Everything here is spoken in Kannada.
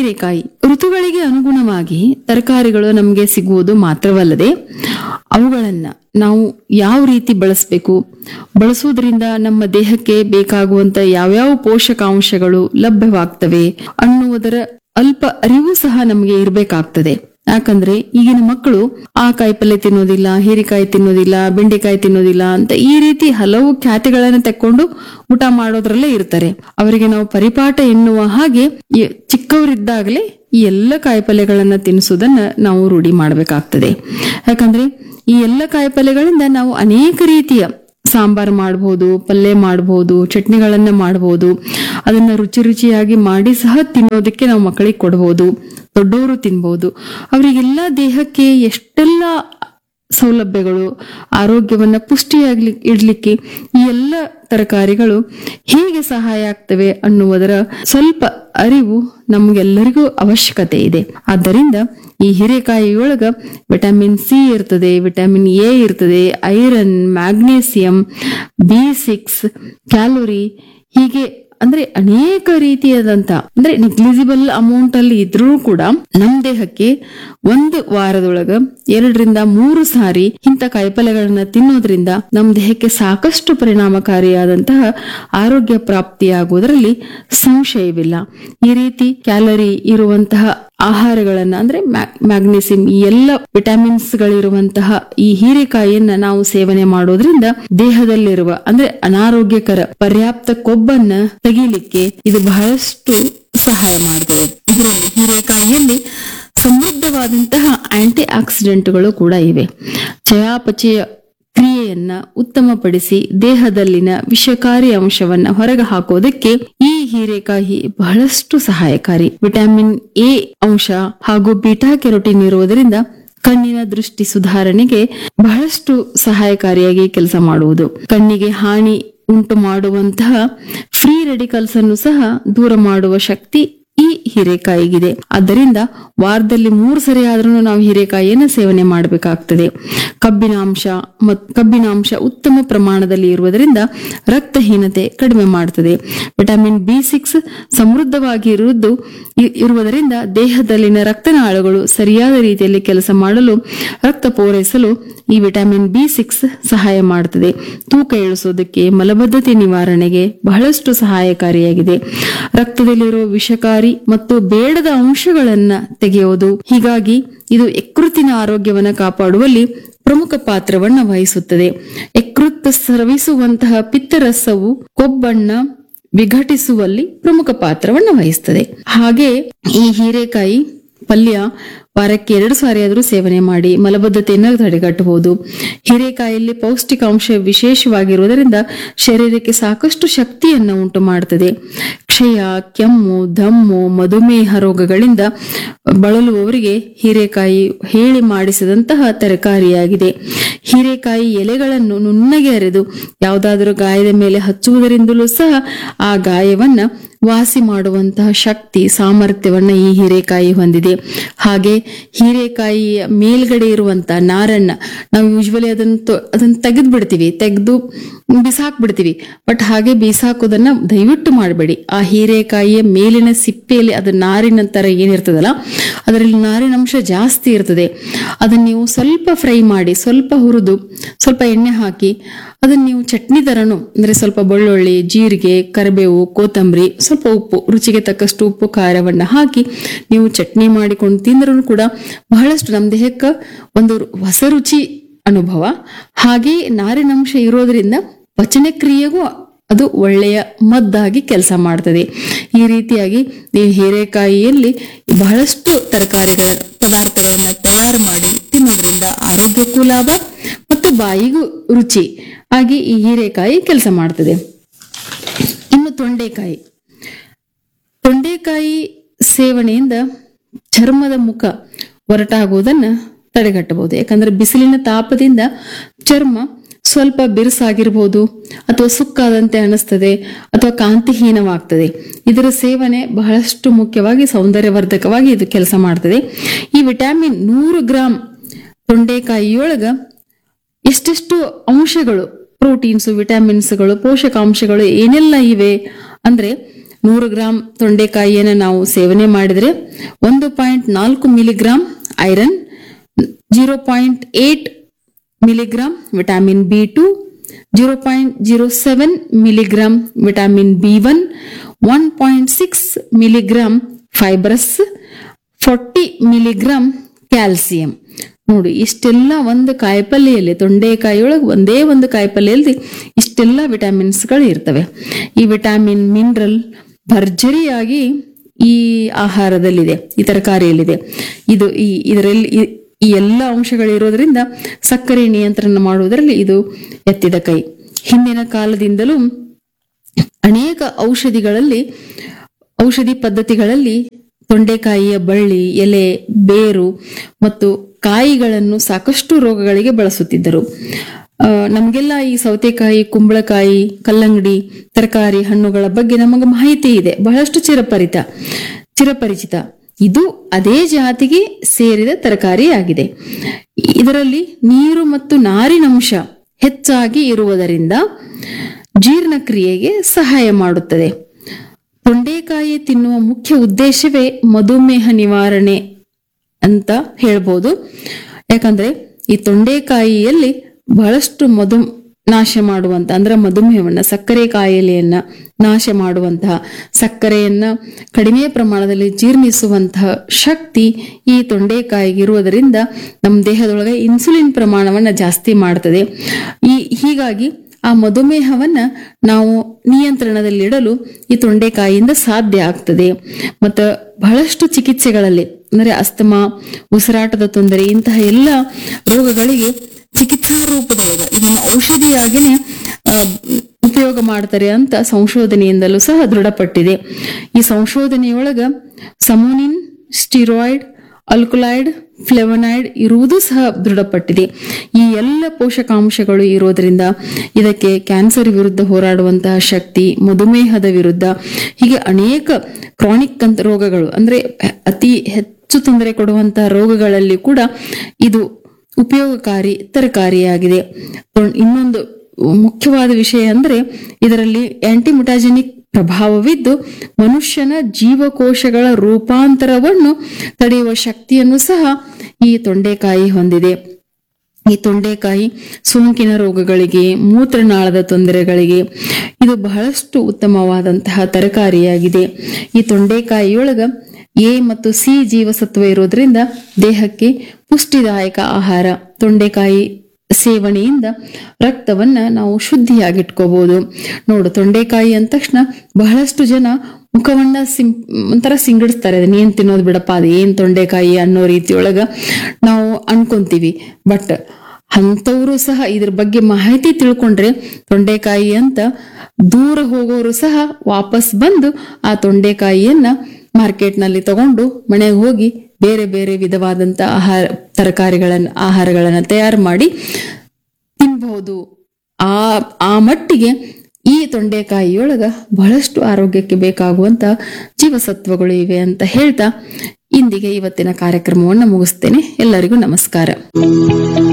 ಹೀರೆಕಾಯಿ ಋತುಗಳಿಗೆ ಅನುಗುಣವಾಗಿ ತರಕಾರಿಗಳು ನಮಗೆ ಸಿಗುವುದು ಮಾತ್ರವಲ್ಲದೆ ಅವುಗಳನ್ನ ನಾವು ಯಾವ ರೀತಿ ಬಳಸಬೇಕು ಬಳಸುವುದರಿಂದ ನಮ್ಮ ದೇಹಕ್ಕೆ ಬೇಕಾಗುವಂತ ಯಾವ್ಯಾವ ಪೋಷಕಾಂಶಗಳು ಲಭ್ಯವಾಗ್ತವೆ ಅನ್ನುವುದರ ಅಲ್ಪ ಅರಿವು ಸಹ ನಮಗೆ ಇರಬೇಕಾಗ್ತದೆ ಯಾಕಂದ್ರೆ ಈಗಿನ ಮಕ್ಕಳು ಆ ಕಾಯಿಪಲ್ಯ ತಿನ್ನೋದಿಲ್ಲ ಹೀರೆಕಾಯಿ ತಿನ್ನೋದಿಲ್ಲ ಬೆಂಡೆಕಾಯಿ ತಿನ್ನೋದಿಲ್ಲ ಅಂತ ಈ ರೀತಿ ಹಲವು ಖ್ಯಾತಿಗಳನ್ನ ತೆಕ್ಕೊಂಡು ಊಟ ಮಾಡೋದ್ರಲ್ಲೇ ಇರ್ತಾರೆ ಅವರಿಗೆ ನಾವು ಪರಿಪಾಠ ಎನ್ನುವ ಹಾಗೆ ಈ ಚಿಕ್ಕವರಿದ್ದಾಗಲೇ ಈ ಎಲ್ಲ ಕಾಯಿಪಲ್ಯಗಳನ್ನ ತಿನ್ನಿಸೋದನ್ನ ನಾವು ರೂಢಿ ಮಾಡಬೇಕಾಗ್ತದೆ ಯಾಕಂದ್ರೆ ಈ ಎಲ್ಲ ಕಾಯಿಪಲ್ಯಗಳಿಂದ ನಾವು ಅನೇಕ ರೀತಿಯ ಸಾಂಬಾರ್ ಮಾಡಬಹುದು ಪಲ್ಯ ಮಾಡಬಹುದು ಚಟ್ನಿಗಳನ್ನ ಮಾಡಬಹುದು ಅದನ್ನ ರುಚಿ ರುಚಿಯಾಗಿ ಮಾಡಿ ಸಹ ತಿನ್ನೋದಕ್ಕೆ ನಾವು ಮಕ್ಕಳಿಗೆ ಕೊಡಬಹುದು ದೊಡ್ಡವರು ತಿನ್ಬಹುದು ಅವರಿಗೆಲ್ಲ ದೇಹಕ್ಕೆ ಎಷ್ಟೆಲ್ಲ ಸೌಲಭ್ಯಗಳು ಆರೋಗ್ಯವನ್ನ ಪುಷ್ಟಿಯಾಗ್ಲಿ ಇಡ್ಲಿಕ್ಕೆ ಈ ಎಲ್ಲ ತರಕಾರಿಗಳು ಹೇಗೆ ಸಹಾಯ ಆಗ್ತವೆ ಅನ್ನುವುದರ ಸ್ವಲ್ಪ ಅರಿವು ನಮಗೆಲ್ಲರಿಗೂ ಅವಶ್ಯಕತೆ ಇದೆ ಆದ್ದರಿಂದ ಈ ಹೀರೆಕಾಯಿಯೊಳಗ ವಿಟಮಿನ್ ಸಿ ಇರ್ತದೆ ವಿಟಮಿನ್ ಎ ಇರ್ತದೆ iron magnesium B six calorie ಹೀಗೆ ಅಂದ್ರೆ ಅನೇಕ ರೀತಿಯಾದಂತ ಅಂದ್ರೆ ನೆಗ್ಲಿಜಿಬಲ್ ಅಮೌಂಟ್ ಅಲ್ಲಿ ಇದ್ರೂ ಕೂಡ ನಮ್ ದೇಹಕ್ಕೆ ಒಂದು ವಾರದೊಳಗ ಎರಡರಿಂದ ಮೂರು ಸಾರಿ ಇಂಥ ಕಾಯಿಪಲ್ಯಗಳನ್ನ ತಿನ್ನೋದ್ರಿಂದ ನಮ್ ದೇಹಕ್ಕೆ ಸಾಕಷ್ಟು ಪರಿಣಾಮಕಾರಿಯಾದಂತಹ ಆರೋಗ್ಯ ಪ್ರಾಪ್ತಿಯಾಗುವುದರಲ್ಲಿ ಸಂಶಯವಿಲ್ಲ ಈ ರೀತಿ ಕ್ಯಾಲರಿ ಇರುವಂತಹ ಆಹಾರಗಳನ್ನ ಅಂದ್ರೆ ಮ್ಯಾಗ್ನೆಸಿಯಂ ಈ ಎಲ್ಲ ವಿಟಮಿನ್ಸ್ ಗಳಿರುವಂತಹ ಈ ಹೀರೆಕಾಯಿಯನ್ನ ನಾವು ಸೇವನೆ ಮಾಡೋದ್ರಿಂದ ದೇಹದಲ್ಲಿರುವ ಅಂದ್ರೆ ಅನಾರೋಗ್ಯಕರ ಪರ್ಯಾಪ್ತ ಕೊಬ್ಬನ್ನ ತೆಗೀಲಿಕ್ಕೆ ಇದು ಬಹಳಷ್ಟು ಸಹಾಯ ಮಾಡ್ತದೆ ಇದರಲ್ಲಿ ಹೀರೆಕಾಯಿಯಲ್ಲಿ ಸಮೃದ್ಧವಾದಂತಹ ಆಂಟಿ ಆಕ್ಸಿಡೆಂಟ್ಗಳು ಕೂಡ ಇವೆ ಚಯಾಪಚಯ ಕ್ರಿಯೆಯನ್ನ ಉತ್ತಮಪಡಿಸಿ ದೇಹದಲ್ಲಿನ ವಿಷಕಾರಿ ಅಂಶವನ್ನ ಹೊರಗೆ ಹಾಕೋದಕ್ಕೆ ಈ ಹೀರೆಕಾಯಿ ಬಹಳಷ್ಟು ಸಹಾಯಕಾರಿ ವಿಟಮಿನ್ ಎ ಅಂಶ ಹಾಗೂ ಬೀಟಾ ಕೆರೋಟಿನ್ ಇರುವುದರಿಂದ ಕಣ್ಣಿನ ದೃಷ್ಟಿ ಸುಧಾರಣೆಗೆ ಬಹಳಷ್ಟು ಸಹಾಯಕಾರಿಯಾಗಿ ಕೆಲಸ ಮಾಡುವುದು ಕಣ್ಣಿಗೆ ಹಾನಿ ಉಂಟು ಮಾಡುವಂತಹ ಫ್ರೀ ರೆಡಿಕಲ್ಸ್ ಅನ್ನು ಸಹ ದೂರ ಮಾಡುವ ಶಕ್ತಿ ಈ ಹೀರೆಕಾಯಿಗಿದೆ ಆದ್ದರಿಂದ ವಾರದಲ್ಲಿ ಮೂರು ಸರಿ ಆದ್ರೂ ನಾವು ಹೀರೆಕಾಯಿಯನ್ನು ಸೇವನೆ ಮಾಡಬೇಕಾಗ್ತದೆ ಕಬ್ಬಿನಾಂಶ ಮತ್ತು ಕಬ್ಬಿನಾಂಶ ಉತ್ತಮ ಪ್ರಮಾಣದಲ್ಲಿ ಇರುವುದರಿಂದ ರಕ್ತಹೀನತೆ ಕಡಿಮೆ ಮಾಡುತ್ತದೆ ವಿಟಮಿನ್ ಬಿ ಸಿಕ್ಸ್ ಸಮೃದ್ಧವಾಗಿ ಇರುವುದು ಇ- ಇರುವುದರಿಂದ ದೇಹದಲ್ಲಿನ ರಕ್ತನಾಳಗಳು ಸರಿಯಾದ ರೀತಿಯಲ್ಲಿ ಕೆಲಸ ಮಾಡಲು ರಕ್ತ ಪೂರೈಸಲು ಈ ವಿಟಮಿನ್ ಬಿ ಸಿಕ್ಸ್ ಸಹಾಯ ಮಾಡುತ್ತದೆ ತೂಕ ಇಳಿಸೋದಕ್ಕೆ ಮಲಬದ್ಧತೆ ನಿವಾರಣೆಗೆ ಬಹಳಷ್ಟು ಸಹಾಯಕಾರಿಯಾಗಿದೆ ರಕ್ತದಲ್ಲಿರುವ ವಿಷಕಾರಿ ಮತ್ತು ಬೇಡದ ಅಂಶಗಳನ್ನ ತೆಗೆಯುವುದು ಹೀಗಾಗಿ ಇದು ಯಕೃತ್ತಿನ ಆರೋಗ್ಯವನ್ನ ಕಾಪಾಡುವಲ್ಲಿ ಪ್ರಮುಖ ಪಾತ್ರವನ್ನ ವಹಿಸುತ್ತದೆ ಯಕೃತ್ ಸ್ರವಿಸುವಂತಹ ಪಿತ್ತರಸವು ಕೊಬ್ಬನ್ನ ವಿಘಟಿಸುವಲ್ಲಿ ಪ್ರಮುಖ ಪಾತ್ರವನ್ನು ವಹಿಸ್ತದೆ ಹಾಗೆ ಈ ಹೀರೆಕಾಯಿ ಪಲ್ಯ ವಾರಕ್ಕೆ ಎರಡು ಸಾರಿ ಆದರೂ ಸೇವನೆ ಮಾಡಿ ಮಲಬದ್ಧತೆಯನ್ನು ತಡೆಗಟ್ಟಬಹುದು ಹೀರೆಕಾಯಲ್ಲಿ ಪೌಷ್ಟಿಕಾಂಶ ವಿಶೇಷವಾಗಿರುವುದರಿಂದ ಶರೀರಕ್ಕೆ ಸಾಕಷ್ಟು ಶಕ್ತಿಯನ್ನು ಉಂಟು ಮಾಡುತ್ತದೆ ಕ್ಷಯ ಕೆಮ್ಮು ದಮ್ಮು ಮಧುಮೇಹ ರೋಗಗಳಿಂದ ಬಳಲುವವರಿಗೆ ಹೀರೆಕಾಯಿ ಹೇಳಿ ಮಾಡಿಸಿದಂತಹ ತರಕಾರಿಯಾಗಿದೆ ಹೀರೆಕಾಯಿ ಎಲೆಗಳನ್ನು ನುಣ್ಣಗೆ ಅರೆದು ಯಾವುದಾದರೂ ಗಾಯದ ಮೇಲೆ ಹಚ್ಚುವುದರಿಂದಲೂ ಸಹ ಆ ಗಾಯವನ್ನ ವಾಸಿ ಮಾಡುವಂತಹ ಶಕ್ತಿ ಸಾಮರ್ಥ್ಯವನ್ನ ಈ ಹೀರೆಕಾಯಿ ಹೊಂದಿದೆ ಹಾಗೆ ಹೀರೆಕಾಯಿಯ ಮೇಲ್ಗಡೆ ಇರುವಂತಹ ನಾರನ್ನ ನಾವು ಯೂಶ್ವಲಿ ಅದನ್ನ ತೊ- ಅದನ್ನ ತೆಗೆದು ಬಿಡ್ತೀವಿ ತೆಗೆದು ಬಿಸಾಕ್ ಬಿಡ್ತೀವಿ ಬಟ್ ಹಾಗೆ ಬಿಸಾಕೋದನ್ನ ದಯವಿಟ್ಟು ಮಾಡಬೇಡಿ ಆ ಹೀರೆಕಾಯಿಯ ಮೇಲಿನ ಸಿಪ್ಪೆಯಲ್ಲಿ ಅದು ನಾರಿನ ತರ ಏನಿರ್ತದಲ್ಲ ಅದರಲ್ಲಿ ನಾರಿನ ಅಂಶ ಜಾಸ್ತಿ ಇರ್ತದೆ ಅದನ್ನ ನೀವು ಸ್ವಲ್ಪ ಫ್ರೈ ಮಾಡಿ ಸ್ವಲ್ಪ ಹುರಿದು ಸ್ವಲ್ಪ ಎಣ್ಣೆ ಹಾಕಿ ಅದನ್ನ ನೀವು ಚಟ್ನಿ ತರನು ಅಂದ್ರೆ ಸ್ವಲ್ಪ ಬೆಳ್ಳುಳ್ಳಿ ಜೀರಿಗೆ ಕರಿಬೇವು ಕೊತ್ತಂಬರಿ ಸ್ವಲ್ಪ ಉಪ್ಪು ರುಚಿಗೆ ತಕ್ಕಷ್ಟು ಉಪ್ಪು ಖಾರವನ್ನ ಹಾಕಿ ನೀವು ಚಟ್ನಿ ಮಾಡಿಕೊಂಡು ತಿಂದ್ರೂ ಕೂಡ ಬಹಳಷ್ಟು ನಮ್ಮ ದೇಹಕ್ಕೆ ಒಂದು ಹೊಸ ರುಚಿ ಅನುಭವ ಹಾಗೆ ನಾರಿನಂಶ ಇರೋದ್ರಿಂದ ಪಚನ ಕ್ರಿಯೆಗೂ ಅದು ಒಳ್ಳೆಯ ಮದ್ದಾಗಿ ಕೆಲಸ ಮಾಡ್ತದೆ ಈ ರೀತಿಯಾಗಿ ನೀವು ಹೀರೆಕಾಯಿಯಲ್ಲಿ ಬಹಳಷ್ಟು ತರಕಾರಿಗಳ ಪದಾರ್ಥಗಳನ್ನ ತಯಾರು ಮಾಡಿ ತಿನ್ನೋದ್ರಿಂದ ಆರೋಗ್ಯಕ್ಕೂ ಲಾಭ ಮತ್ತು ಬಾಯಿಗೂ ರುಚಿ ಆಗಿ ಈ ಹೀರೆಕಾಯಿ ಕೆಲಸ ಮಾಡ್ತದೆ ಇನ್ನು ತೊಂಡೆಕಾಯಿ ತೊಂಡೆಕಾಯಿ ಸೇವನೆಯಿಂದ ಚರ್ಮದ ಮುಖ ಒರಟಾಗುವುದನ್ನ ತಡೆಗಟ್ಟಬಹುದು ಯಾಕಂದ್ರೆ ಬಿಸಿಲಿನ ತಾಪದಿಂದ ಚರ್ಮ ಸ್ವಲ್ಪ ಬಿರುಸಾಗಿರ್ಬೋದು ಅಥವಾ ಸುಕ್ಕಾದಂತೆ ಅನಿಸ್ತದೆ ಅಥವಾ ಕಾಂತಿಹೀನವಾಗ್ತದೆ ಇದರ ಸೇವನೆ ಬಹಳಷ್ಟು ಮುಖ್ಯವಾಗಿ ಸೌಂದರ್ಯವರ್ಧಕವಾಗಿ ಇದು ಕೆಲಸ ಮಾಡ್ತದೆ ಈ ವಿಟಮಿನ್ ನೂರು ಗ್ರಾಂ ತೊಂಡೆಕಾಯಿಯೊಳಗ ಎಷ್ಟೆಷ್ಟು ಅಂಶಗಳು ಪ್ರೋಟೀನ್ಸ್ ವಿಟಮಿನ್ಸ್ಗಳು ಪೋಷಕಾಂಶಗಳು ಏನೆಲ್ಲ ಇವೆ ಅಂದ್ರೆ ನೂರು ಗ್ರಾಂ ತೊಂಡೆಕಾಯಿಯನ್ನು ನಾವು ಸೇವನೆ ಮಾಡಿದರೆ ಒಂದು ಪಾಯಿಂಟ್ ನಾಲ್ಕು milligram iron zero point eight milligram vitamin B two zero point zero seven milligram vitamin B one one point six milligram fibrous forty milligram calcium ನೋಡಿ ಇಷ್ಟೆಲ್ಲ ಒಂದು ಕಾಯಿಪಲ್ಲೆಯಲ್ಲಿ ತೊಂಡೆಕಾಯಿಯೊಳಗೆ ಒಂದೇ ಒಂದು ಕಾಯಿಪಲ್ಲೆಯಲ್ಲಿ ಇಷ್ಟೆಲ್ಲ ವಿಟಮಿನ್ಸ್ಗಳು ಇರ್ತವೆ ಈ ವಿಟಮಿನ್ ಮಿನರಲ್ ಭರ್ಜರಿಯಾಗಿ ಈ ಆಹಾರದಲ್ಲಿದೆ ಈ ತರಕಾರಿಯಲ್ಲಿದೆ ಇದು ಈ ಇದರಲ್ಲಿ ಈ- ಈ ಎಲ್ಲ ಅಂಶಗಳಿರೋದ್ರಿಂದ ಸಕ್ಕರೆ ನಿಯಂತ್ರಣ ಮಾಡುವುದರಲ್ಲಿ ಇದು ಎತ್ತಿದ ಕೈ ಹಿಂದಿನ ಕಾಲದಿಂದಲೂ ಅನೇಕ ಔಷಧಿಗಳಲ್ಲಿ ಔಷಧಿ ಪದ್ಧತಿಗಳಲ್ಲಿ ತೊಂಡೆಕಾಯಿಯ ಬಳ್ಳಿ ಎಲೆ ಬೇರು ಮತ್ತು ಕಾಯಿಗಳನ್ನು ಸಾಕಷ್ಟು ರೋಗಗಳಿಗೆ ಬಳಸುತ್ತಿದ್ದರು ಆ, ನಮಗೆಲ್ಲ ಈ ಸೌತೆಕಾಯಿ ಕುಂಬಳಕಾಯಿ ಕಲ್ಲಂಗಡಿ ತರಕಾರಿ ಹಣ್ಣುಗಳ ಬಗ್ಗೆ ನಮಗೆ ಮಾಹಿತಿ ಇದೆ ಬಹಳಷ್ಟು ಚಿರಪರಿತ ಚಿರಪರಿಚಿತ ಇದು ಅದೇ ಜಾತಿಗೆ ಸೇರಿದ ತರಕಾರಿಯಾಗಿದೆ ಇದರಲ್ಲಿ ನೀರು ಮತ್ತು ನಾರಿನಂಶ ಹೆಚ್ಚಾಗಿ ಇರುವುದರಿಂದ ಜೀರ್ಣಕ್ರಿಯೆಗೆ ಸಹಾಯ ಮಾಡುತ್ತದೆ ತೊಂಡೆಕಾಯಿ ತಿನ್ನುವ ಮುಖ್ಯ ಉದ್ದೇಶವೇ ಮಧುಮೇಹ ನಿವಾರಣೆ ಅಂತ ಹೇಳ್ಬೋದು ಯಾಕಂದ್ರೆ ಈ ತೊಂಡೆಕಾಯಿಯಲ್ಲಿ ಬಹಳಷ್ಟು ಮಧು ನಾಶ ಮಾಡುವಂತ ಅಂದ್ರೆ ಮಧುಮೇಹವನ್ನ ಸಕ್ಕರೆ ಕಾಯಿಲೆಯನ್ನ ನಾಶ ಮಾಡುವಂತಹ ಸಕ್ಕರೆಯನ್ನ ಕಡಿಮೆ ಪ್ರಮಾಣದಲ್ಲಿ ಜೀರ್ಣಿಸುವಂತಹ ಶಕ್ತಿ ಈ ತೊಂಡೆಕಾಯಿಗೆ ಇರುವುದರಿಂದ ನಮ್ಮ ದೇಹದೊಳಗೆ ಇನ್ಸುಲಿನ್ ಪ್ರಮಾಣವನ್ನ ಜಾಸ್ತಿ ಮಾಡ್ತದೆ ಈ ಹೀಗಾಗಿ ಆ ಮಧುಮೇಹವನ್ನ ನಾವು ನಿಯಂತ್ರಣದಲ್ಲಿಡಲು ಈ ತೊಂಡೆಕಾಯಿಯಿಂದ ಸಾಧ್ಯ ಆಗ್ತದೆ ಮತ್ತು ಬಹಳಷ್ಟು ಚಿಕಿತ್ಸೆಗಳಲ್ಲಿ ಅಂದರೆ ಅಸ್ತಮಾ ಉಸಿರಾಟದ ತೊಂದರೆ ಇಂತಹ ಎಲ್ಲ ರೋಗಗಳಿಗೆ ಚಿಕಿತ್ಸಾ ರೂಪದೊಳಗೆ ಇದನ್ನು ಔಷಧಿಯಾಗಿನೇ ಆ, ಉಪಯೋಗ ಮಾಡ್ತಾರೆ ಅಂತ ಸಂಶೋಧನೆಯಿಂದಲೂ ಸಹ ದೃಢಪಟ್ಟಿದೆ ಈ ಸಂಶೋಧನೆಯೊಳಗ ಸಮೋನಿನ್ ಸ್ಟಿರಾಯ್ಡ್ ಅಲ್ಕೊಲೈಡ್ ಫ್ಲೆವನೈಡ್ ಇರುವುದು ಸಹ ದೃಢಪಟ್ಟಿದೆ ಈ ಎಲ್ಲ ಪೋಷಕಾಂಶಗಳು ಇರೋದ್ರಿಂದ ಇದಕ್ಕೆ ಕ್ಯಾನ್ಸರ್ ವಿರುದ್ಧ ಹೋರಾಡುವಂತಹ ಶಕ್ತಿ ಮಧುಮೇಹದ ವಿರುದ್ಧ ಹೀಗೆ ಅನೇಕ ಕ್ರಾನಿಕ್ ಅಂತ ರೋಗಗಳು ಅಂದ್ರೆ ಅತಿ ಹೆಚ್ಚು ತೊಂದರೆ ಕೊಡುವಂತಹ ರೋಗಗಳಲ್ಲಿ ಕೂಡ ಇದು ಉಪಯೋಗಕಾರಿ ತರಕಾರಿಯಾಗಿದೆ ತೊಂ- ಇನ್ನೊಂದು ಮುಖ್ಯವಾದ ವಿಷಯ ಅಂದ್ರೆ ಇದರಲ್ಲಿ ಆಂಟಿಮುಟಾಜೆನಿಕ್ ಪ್ರಭಾವವಿದ್ದು ಮನುಷ್ಯನ ಜೀವಕೋಶಗಳ ರೂಪಾಂತರವನ್ನು ತಡೆಯುವ ಶಕ್ತಿಯನ್ನು ಸಹ ಈ ತೊಂಡೆಕಾಯಿ ಹೊಂದಿದೆ ಈ ತೊಂಡೆಕಾಯಿ ಸೋಂಕಿನ ರೋಗಗಳಿಗೆ ಮೂತ್ರನಾಳದ ತೊಂದರೆಗಳಿಗೆ ಇದು ಬಹಳಷ್ಟು ಉತ್ತಮವಾದಂತಹ ತರಕಾರಿಯಾಗಿದೆ ಈ ತೊಂಡೆಕಾಯಿಯೊಳಗ ಎ ಮತ್ತು ಸಿ ಜೀವಸತ್ವ ಇರೋದ್ರಿಂದ ದೇಹಕ್ಕೆ ಪುಷ್ಟಿದಾಯಕ ಆಹಾರ ತೊಂಡೆಕಾಯಿ ಸೇವನೆಯಿಂದ ರಕ್ತವನ್ನ ನಾವು ಶುದ್ಧಿಯಾಗಿಟ್ಕೋಬಹುದು ನೋಡು ತೊಂಡೆಕಾಯಿ ಅಂದ ತಕ್ಷಣ ಬಹಳಷ್ಟು ಜನ ಮುಖವನ್ನ ಸಿಂ ಒಂಥರ ಸಿಂಗಡಿಸ್ತಾರೆ ಅದನ್ನ ಏನ್ ತಿನ್ನೋದು ಬಿಡಪ್ಪ ಅದು ಏನ್ ತೊಂಡೆಕಾಯಿ ಅನ್ನೋ ರೀತಿಯೊಳಗ ನಾವು ಅನ್ಕೊಂತೀವಿ ಬಟ್ ಅಂಥವರು ಸಹ ಇದ್ರ ಬಗ್ಗೆ ಮಾಹಿತಿ ತಿಳ್ಕೊಂಡ್ರೆ ತೊಂಡೆಕಾಯಿ ಅಂತ ದೂರ ಹೋಗೋರು ಸಹ ವಾಪಸ್ ಬಂದು ಆ ತೊಂಡೆಕಾಯಿಯನ್ನ ಮಾರ್ಕೆಟ್ನಲ್ಲಿ ತಗೊಂಡು ಮನೆಗೆ ಹೋಗಿ ಬೇರೆ ಬೇರೆ ವಿಧವಾದಂತ ಆಹಾರ ತರಕಾರಿಗಳನ್ನ ಆಹಾರಗಳನ್ನ ತಯಾರು ಮಾಡಿ ತಿನ್ಬಹುದು ಆ ಆ ಮಟ್ಟಿಗೆ ಈ ತೊಂಡೆಕಾಯಿಯೊಳಗ ಬಹಳಷ್ಟು ಆರೋಗ್ಯಕ್ಕೆ ಬೇಕಾಗುವಂತ ಜೀವಸತ್ವಗಳು ಇವೆ ಅಂತ ಹೇಳ್ತಾ ಇಂದಿಗೆ ಇವತ್ತಿನ ಕಾರ್ಯಕ್ರಮವನ್ನು ಮುಗಿಸ್ತೇನೆ ಎಲ್ಲರಿಗೂ ನಮಸ್ಕಾರ